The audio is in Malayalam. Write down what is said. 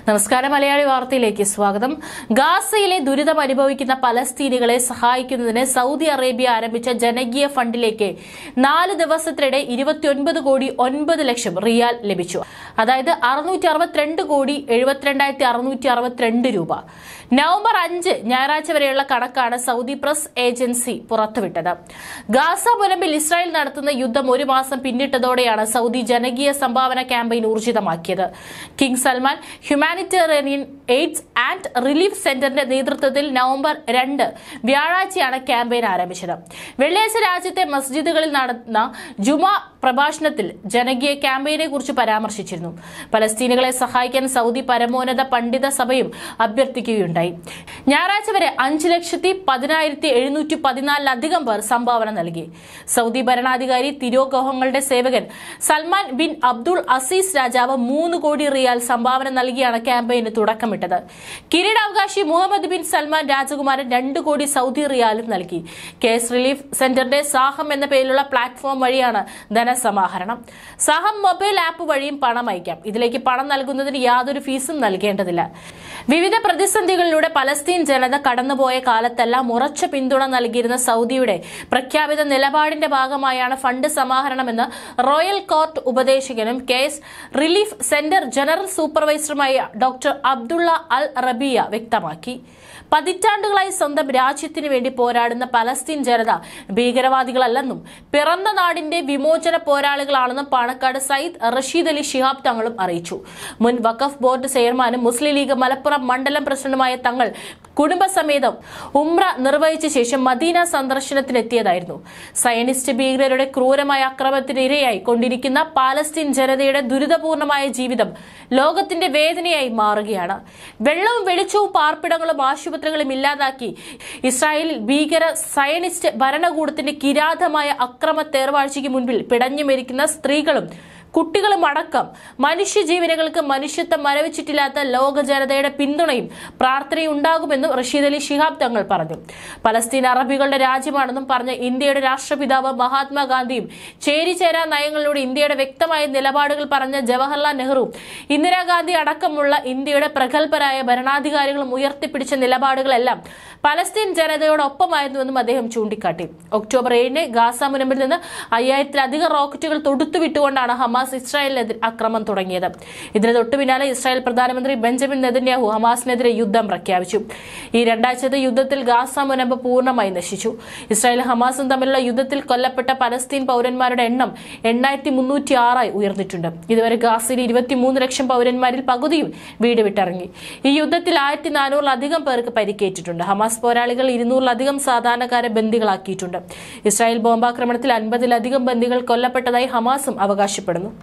നമസ്കാരം മലയാളി വാർത്തയിലേക്ക് സ്വാഗതം ഗാസയിലെ ദുരിതം അനുഭവിക്കുന്ന പലസ്തീനികളെ സഹായിക്കുന്നതിന് സൗദി അറേബ്യ ആരംഭിച്ച ജനകീയ ഫണ്ടിലേക്ക് നാല് ദിവസത്തിനിടെ ഇരുപത്തിയൊൻപത് കോടി ഒൻപത് ലക്ഷം റിയാൽ ലഭിച്ചു അതായത് അറുന്നൂറ്റി അറുപത്തിരണ്ട് കോടി എഴുപത്തിരണ്ടായിരത്തി അറുന്നൂറ്റി അറുപത്തിരണ്ട് രൂപ നവംബർ അഞ്ച് ഞായറാഴ്ച വരെയുള്ള കണക്കാണ് സൗദി പ്രസ് ഏജൻസി പുറത്തുവിട്ടത് ഗാസ മുനമ്പിൽ ഇസ്രായേൽ നടത്തുന്ന യുദ്ധം ഒരു മാസം പിന്നിട്ടതോടെയാണ് സൗദി ജനകീയ സംഭാവന ക്യാമ്പയിൻ ഊർജിതമാക്കിയത് King Salman humanitarian aids and relief സെന്ററിന്റെ നേതൃത്വത്തിൽ നവംബർ രണ്ട് വ്യാഴാഴ്ചയാണ് ക്യാമ്പയിൻ ആരംഭിച്ചത് വെള്ളിയാഴ്ച രാജ്യത്തെ മസ്ജിദുകളിൽ നടന്ന ജുമ പ്രഭാഷണത്തിൽ ജനകീയ ക്യാമ്പയിനെ കുറിച്ച് പരാമർശിച്ചിരുന്നു പലസ്തീനുകളെ സഹായിക്കാൻ സൗദി പരമോന്നത പണ്ഡിത സഭയും അഭ്യർത്ഥിക്കുകയുണ്ടായി ഞായറാഴ്ച വരെ അഞ്ച് ലക്ഷത്തി പതിനായിരത്തി എഴുന്നൂറ്റി പതിനാലിലധികം പേർ സംഭാവന നൽകി സൗദി ഭരണാധികാരി തിരോഗോഹങ്ങളുടെ സേവകൻ സൽമാൻ ബിൻ അബ്ദുൾ അസീസ് രാജാവ് മൂന്ന് കോടി റിയാൽ സംഭാവന നൽകിയാണ് ക്യാമ്പയിന് തുടക്കമിട്ടത് കിരീടാവകാശി മുഹമ്മദ് ബിൻ സൽമാൻ രാജകുമാരൻ രണ്ട് കോടി സൗദി റിയാലും നൽകി കേസ് റിലീഫ് സെന്ററിന്റെ സാഹം എന്ന പേരിലുള്ള പ്ലാറ്റ്ഫോം വഴിയാണ് ധനസമാഹരണം സാഹം മൊബൈൽ ആപ്പ് വഴിയും പണം അയക്കാം ഇതിലേക്ക് പണം നൽകുന്നതിന് യാതൊരു ഫീസും നൽകേണ്ടതില്ല വിവിധ പ്രതിസന്ധികളിലൂടെ പലസ്തീൻ ജനത കടന്നുപോയ കാലത്തെല്ലാം ഉറച്ച പിന്തുണ നൽകിയിരുന്ന സൗദിയുടെ പ്രഖ്യാപിത നിലപാടിന്റെ ഭാഗമായാണ് ഫണ്ട് സമാഹരണമെന്ന് റോയൽ കോർട്ട് ഉപദേശകനും കേസ് റിലീഫ് സെന്റർ ജനറൽ സൂപ്പർവൈസറുമായ ഡോക്ടർ അബ്ദുള്ള അൽ റബിയ വ്യക്തമാക്കി പതിറ്റാണ്ടുകളായി സ്വന്തം രാജ്യത്തിനു വേണ്ടി പോരാടുന്ന പലസ്തീൻ ജനത ഭീകരവാദികളല്ലെന്നും പിറന്ന നാടിന്റെ വിമോചന പോരാളികളാണെന്നും പാണക്കാട് സയ്യിദ് റഷീദ് അലി ശിഹാബ് തങ്ങളും അറിയിച്ചു മുൻ വഖഫ് ബോർഡ് ചെയർമാനും മുസ്ലിം ലീഗ് മലപ്പുറം മണ്ഡലം പ്രസിഡന്റുമായ തങ്ങൾ കുടുംബസമേതം ഉംറ നിർവഹിച്ച ശേഷം മദീന സന്ദർശനത്തിനെത്തിയതായിരുന്നു സയനിസ്റ്റ് ഭീകരരുടെ ക്രൂരമായ അക്രമത്തിന് ഇരയായി കൊണ്ടിരിക്കുന്ന പാലസ്തീൻ ജനതയുടെ ദുരിതപൂർണമായ ജീവിതം ലോകത്തിന്റെ വേദനയായി മാറുകയാണ് വെള്ളവും വെളിച്ചവും പാർപ്പിടങ്ങളും ആശുപത്രികളും ഇല്ലാതാക്കി ഇസ്രായേലിൽ ഭീകര സയനിസ്റ്റ് ഭരണകൂടത്തിന്റെ കിരാതമായ അക്രമ തേർവാഴ്ചയ്ക്ക് മുൻപിൽ പിടഞ്ഞു മരിക്കുന്ന സ്ത്രീകളും കുട്ടികളും അടക്കം മനുഷ്യജീവനുകൾക്ക് മനുഷ്യത്വം മരവിച്ചിട്ടില്ലാത്ത ലോക ജനതയുടെ പിന്തുണയും പ്രാർത്ഥനയും ഉണ്ടാകുമെന്നും റഷീദ് അലി ശിഹാബ് തങ്ങൾ പറഞ്ഞു പലസ്തീൻ അറബികളുടെ രാജ്യമാണെന്നും പറഞ്ഞ ഇന്ത്യയുടെ രാഷ്ട്രപിതാവ് മഹാത്മാഗാന്ധിയും ചേരിചേരാ നയങ്ങളിലൂടെ ഇന്ത്യയുടെ വ്യക്തമായ നിലപാടുകൾ പറഞ്ഞ ജവഹർലാൽ നെഹ്റു ഇന്ദിരാഗാന്ധി അടക്കമുള്ള ഇന്ത്യയുടെ പ്രഗത്ഭരായ ഭരണാധികാരികളും ഉയർത്തിപ്പിടിച്ച നിലപാടുകളെല്ലാം പലസ്തീൻ ജനതയോടൊപ്പമായിരുന്നുവെന്നും അദ്ദേഹം ചൂണ്ടിക്കാട്ടി ഒക്ടോബർ ഏഴിന് ഗാസ മുനമ്പിൽ നിന്ന് അയ്യായിരത്തിലധികം റോക്കറ്റുകൾ തൊടുത്തുവിട്ടുകൊണ്ടാണ് ഹമാസ് ഇസ്രായേലിനെതിരെ ആക്രമണം തുടങ്ങിയത് ഇതിന് തൊട്ടു പിന്നാലെ ഇസ്രായേൽ പ്രധാനമന്ത്രി ബെഞ്ചമിൻ നെതന്യാഹു ഹമാസിനെതിരെ യുദ്ധം പ്രഖ്യാപിച്ചു ഈ രണ്ടാഴ്ചത്തെ യുദ്ധത്തിൽ ഗാസ മുനമ്പ് പൂർണ്ണമായി നശിച്ചു ഇസ്രായേൽ ഹമാസും തമ്മിലുള്ള യുദ്ധത്തിൽ കൊല്ലപ്പെട്ട പലസ്തീൻ പൗരന്മാരുടെ എണ്ണം എണ്ണായിരത്തി മുന്നൂറ്റി ആറായി ഉയർന്നിട്ടുണ്ട് ഇതുവരെ ഗാസയിൽ ഇരുപത്തിമൂന്ന് ലക്ഷം പൗരന്മാരിൽ പകുതിയും വീട് വിട്ടിറങ്ങി ഈ യുദ്ധത്തിൽ ആയിരത്തി നാനൂറിലധികം പേർക്ക് പരിക്കേറ്റിട്ടുണ്ട് ഹമാസ് പോരാളികൾ ഇരുന്നൂറിലധികം സാധാരണക്കാരെ ബന്ദികളാക്കിയിട്ടുണ്ട് ഇസ്രായേൽ ബോംബാക്രമണത്തിൽ അൻപതിലധികം ബന്ദികൾ കൊല്ലപ്പെട്ടതായി ഹമാസും അവകാശപ്പെടുന്നു